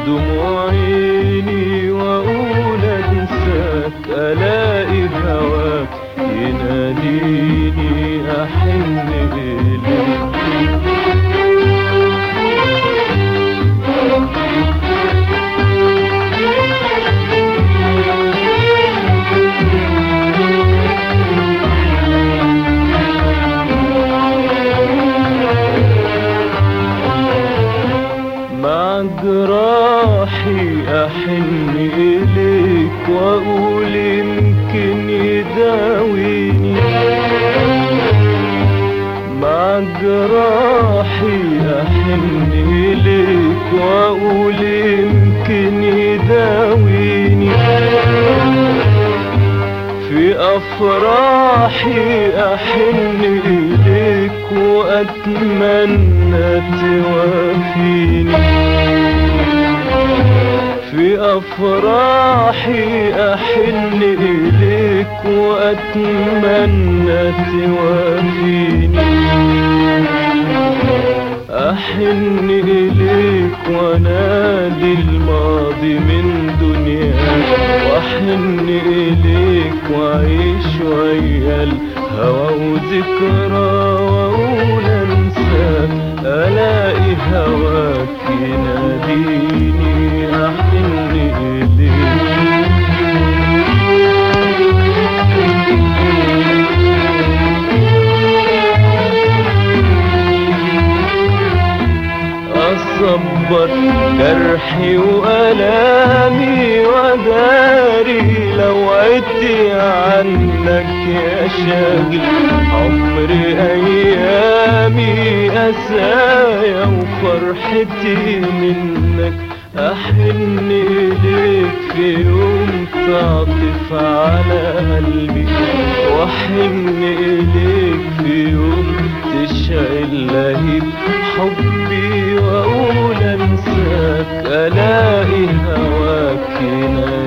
دموع عيني واقول انساك الاقي هواك يناديني احن اليك مع جراحي احن اليك واقول يمكن يداويني مع جراحي احن اليك واقول يمكن يداويني في افراحي احن اليك واتمنى توافيني في افراحي احن اليك واتمنى توافيني احن اليك وانادي الماضي من دنياك واحن اليك واعيش ويا الهوى وذكرى واقول انساك الاقي هواك يناديني احن أصبر جرحي وألامي وداري لو عدت عنك يا شاغل عمري أيامي أسايا وفرحتي منك أحن إليك في يوم تعطف على قلبي وأحن إليك في يوم تشعل لهيب حبي وأقول أنساك ألاقي هواك ينادي